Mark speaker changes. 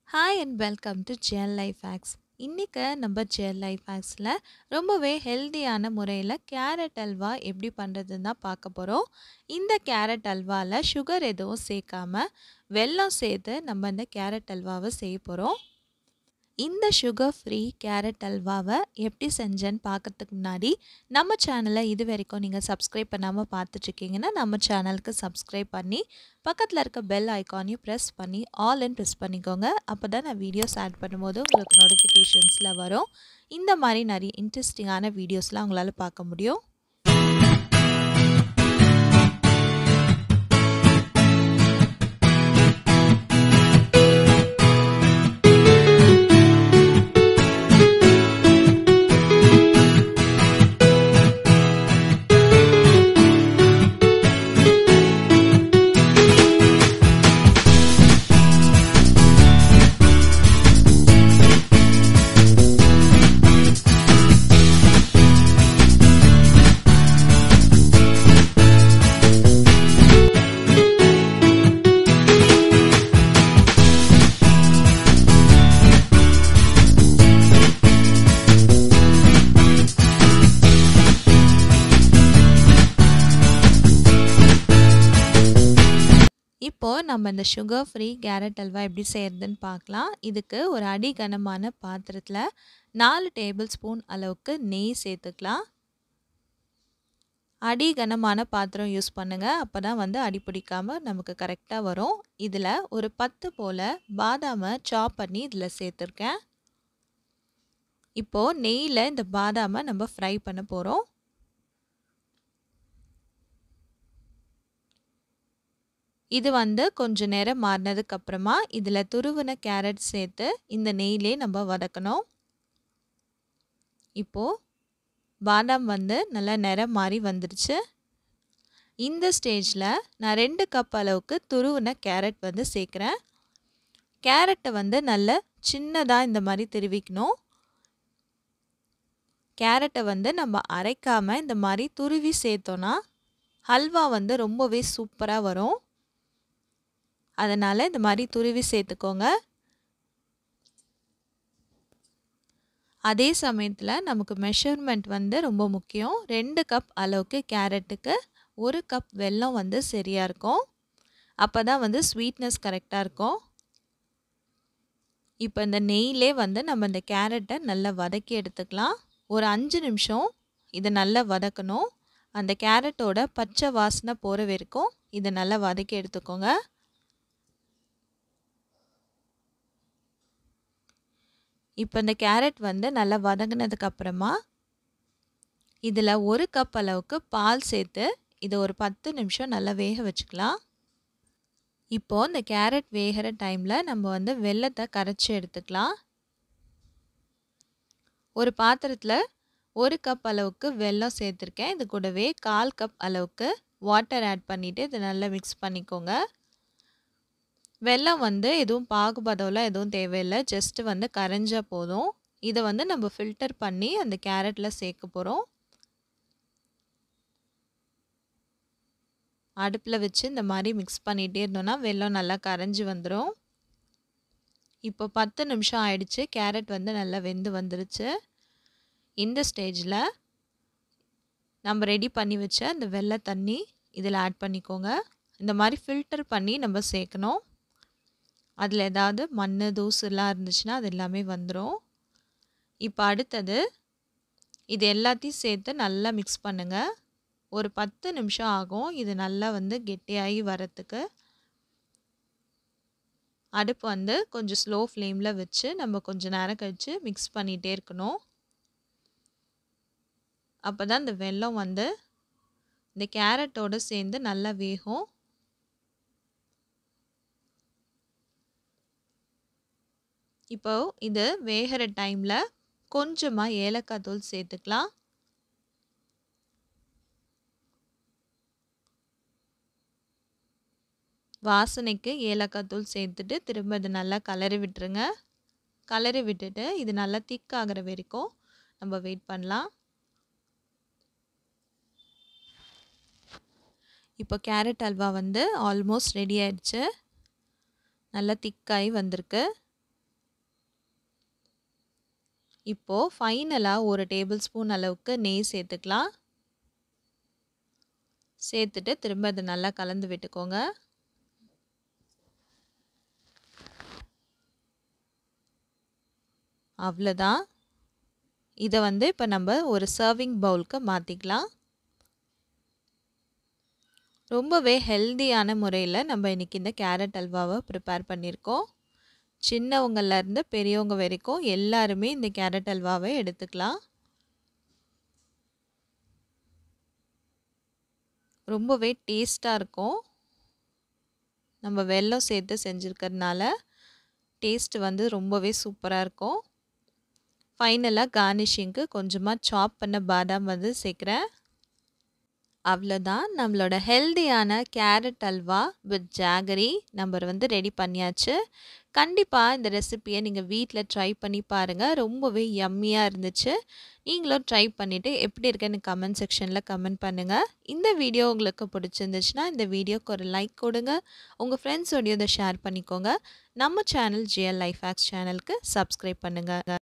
Speaker 1: hi and welcome to gel life hacks இன்றைக்கி நம்ம gel life ஹேக்ஸில் ரொம்பவே ஹெல்த்தியான முறையில் கேரட் அல்வா எப்படி பண்ணுறதுன்னு தான் பார்க்க போகிறோம் இந்த கேரட் அல்வாவில் சுகர் எதுவும் சேர்க்காம வெல்லம் சேர்த்து நம்ம இந்த கேரட் அல்வாவை செய்ய போகிறோம் இந்த சுகர் ஃப்ரீ கேரட் அல்வாவை எப்படி செஞ்சேன்னு பார்க்கறதுக்கு முன்னாடி நம்ம சேனலை இது வரைக்கும் நீங்கள் சப்ஸ்கிரைப் பண்ணாமல் பார்த்துட்ருக்கீங்கன்னா நம்ம சேனலுக்கு சப்ஸ்கிரைப் பண்ணி பக்கத்தில் இருக்க பெல் ஐக்கானையும் ப்ரெஸ் பண்ணி ஆல்னு ப்ரெஸ் பண்ணிக்கோங்க அப்போ தான் நான் வீடியோஸ் ஆட் பண்ணும்போது உங்களுக்கு நோட்டிஃபிகேஷன்ஸில் வரும் இந்த மாதிரி நிறைய இன்ட்ரெஸ்டிங்கான வீடியோஸ்லாம் உங்களால் பார்க்க முடியும் இப்போது நம்ம இந்த சுகர் ஃப்ரீ கேரட் அல்வா எப்படி செய்கிறதுன்னு பார்க்கலாம் இதுக்கு ஒரு அடிகனமான பாத்திரத்தில் நாலு டேபிள் ஸ்பூன் அளவுக்கு நெய் சேர்த்துக்கலாம் அடிகனமான பாத்திரம் யூஸ் பண்ணுங்கள் அப்போ தான் வந்து அடி பிடிக்காமல் நமக்கு கரெக்டாக வரும் இதில் ஒரு பத்து போல் பாதாமை சாப் பண்ணி இதில் சேர்த்துருக்கேன் இப்போது நெய்யில் இந்த பாதாமை நம்ம ஃப்ரை பண்ண போகிறோம் இது வந்து கொஞ்சம் நேரம் மாறினதுக்கு அப்புறமா இதில் துருவின கேரட் சேர்த்து இந்த நெய்லே நம்ம வதக்கணும் இப்போது பாதாம் வந்து நல்லா நிறம் மாறி வந்துடுச்சு இந்த ஸ்டேஜில் நான் ரெண்டு கப் அளவுக்கு துருவின கேரட் வந்து சேர்க்குறேன் கேரட்டை வந்து நல்ல சின்னதாக இந்த மாதிரி திருவிக்கணும் கேரட்டை வந்து நம்ம அரைக்காமல் இந்த மாதிரி துருவி சேர்த்தோன்னா ஹல்வா வந்து ரொம்பவே சூப்பராக வரும் அதனால் இந்த மாதிரி துருவி சேர்த்துக்கோங்க அதே சமயத்தில் நமக்கு மெஷர்மெண்ட் வந்து ரொம்ப முக்கியம் ரெண்டு கப் அளவுக்கு கேரட்டுக்கு ஒரு கப் வெல்லம் வந்து சரியாக இருக்கும் அப்போ தான் வந்து ஸ்வீட்னஸ் கரெக்டாக இருக்கும் இப்போ இந்த நெய்லே வந்து நம்ம இந்த கேரட்டை நல்லா வதக்கி எடுத்துக்கலாம் ஒரு அஞ்சு நிமிஷம் இதை நல்லா வதக்கணும் அந்த கேரட்டோட பச்சை வாசனை போகிற வரைக்கும் இதை நல்லா வதக்கி எடுத்துக்கோங்க இப்போ இந்த கேரட் வந்து நல்லா வதங்கினதுக்கப்புறமா இதில் ஒரு கப் அளவுக்கு பால் சேர்த்து இதை ஒரு பத்து நிமிஷம் நல்லா வேக வச்சுக்கலாம் இப்போது இந்த கேரட் வேகிற டைமில் நம்ம வந்து வெள்ளத்தை கரைச்சி எடுத்துக்கலாம் ஒரு பாத்திரத்தில் ஒரு கப் அளவுக்கு வெல்லம் சேர்த்துருக்கேன் இது கூடவே கால் கப் அளவுக்கு வாட்டர் ஆட் பண்ணிவிட்டு இதை நல்லா மிக்ஸ் பண்ணிக்கோங்க வெல்லம் வந்து எதுவும் பாகுபதம்லாம் எதுவும் தேவையில்லை ஜஸ்ட்டு வந்து கரைஞ்சால் போதும் இதை வந்து நம்ம ஃபில்டர் பண்ணி அந்த கேரட்டில் சேர்க்க போகிறோம் அடுப்பில் வச்சு இந்த மாதிரி மிக்ஸ் பண்ணிகிட்டே இருந்தோன்னா வெல்லம் நல்லா கரைஞ்சி வந்துடும் இப்போ பத்து நிமிஷம் ஆயிடுச்சு கேரட் வந்து நல்லா வெந்து வந்துருச்சு இந்த ஸ்டேஜில் நம்ம ரெடி பண்ணி வச்ச அந்த வெள்ளை தண்ணி இதில் ஆட் பண்ணிக்கோங்க இந்த மாதிரி ஃபில்டர் பண்ணி நம்ம சேர்க்கணும் அதில் ஏதாவது மண் தூசுலாம் இருந்துச்சுன்னா அது எல்லாமே வந்துடும் இப்போ அடுத்தது இது எல்லாத்தையும் சேர்த்து நல்லா மிக்ஸ் பண்ணுங்கள் ஒரு பத்து நிமிஷம் ஆகும் இது நல்லா வந்து கெட்டியாகி வரத்துக்கு அடுப்பு வந்து கொஞ்சம் ஸ்லோ ஃப்ளேமில் வச்சு நம்ம கொஞ்சம் நேரம் கழித்து மிக்ஸ் பண்ணிகிட்டே இருக்கணும் அப்போ தான் இந்த வெல்லம் வந்து இந்த கேரட்டோடு சேர்ந்து நல்லா வேகும் இப்போ இது வேகிற டைமில் கொஞ்சமாக ஏலக்காய் தூள் சேர்த்துக்கலாம் வாசனைக்கு ஏலக்காய் தூள் சேர்த்துட்டு திரும்ப இது நல்லா கலரி விட்டுருங்க கலரி விட்டுட்டு இது நல்லா திக் ஆகிற வரைக்கும் நம்ம வெயிட் பண்ணலாம் இப்போ கேரட் அல்வா வந்து ஆல்மோஸ்ட் ரெடி ஆயிடுச்சு நல்லா திக்காகி வந்திருக்கு இப்போது ஃபைனலாக ஒரு டேபிள் ஸ்பூன் அளவுக்கு நெய் சேர்த்துக்கலாம் சேர்த்துட்டு திரும்ப அதை நல்லா கலந்து விட்டுக்கோங்க அவ்வளோதான் இதை வந்து இப்போ நம்ம ஒரு சர்விங் பவுலுக்கு மாற்றிக்கலாம் ரொம்பவே ஹெல்தியான முறையில் நம்ம இன்றைக்கி இந்த கேரட் அல்வாவை ப்ரிப்பேர் பண்ணியிருக்கோம் சின்னவங்கள்லேருந்து பெரியவங்க வரைக்கும் எல்லாருமே இந்த கேரட் அல்வாவை எடுத்துக்கலாம் ரொம்பவே டேஸ்ட்டாக இருக்கும் நம்ம வெல்லம் சேர்த்து செஞ்சுருக்கறதுனால டேஸ்ட் வந்து ரொம்பவே சூப்பராக இருக்கும் ஃபைனலாக கார்னிஷிங்க்கு கொஞ்சமாக சாப் பண்ண பாதாம் வந்து சேர்க்குறேன் அவ்வளோதான் நம்மளோட ஹெல்தியான கேரட் அல்வா வித் ஜாகரி நம்ம வந்து ரெடி பண்ணியாச்சு கண்டிப்பாக இந்த ரெசிப்பியை நீங்கள் வீட்டில் ட்ரை பண்ணி பாருங்கள் ரொம்பவே யம்மியாக இருந்துச்சு நீங்களும் ட்ரை பண்ணிவிட்டு எப்படி இருக்குன்னு கமெண்ட் செக்ஷனில் கமெண்ட் பண்ணுங்கள் இந்த வீடியோ உங்களுக்கு பிடிச்சிருந்துச்சுன்னா இந்த வீடியோக்கு ஒரு லைக் கொடுங்க உங்கள் ஃப்ரெண்ட்ஸோடையும் இதை ஷேர் பண்ணிக்கோங்க நம்ம சேனல் ஜிஎல் லைஃப் ஆக்ஸ் சேனலுக்கு சப்ஸ்கிரைப் பண்ணுங்கள்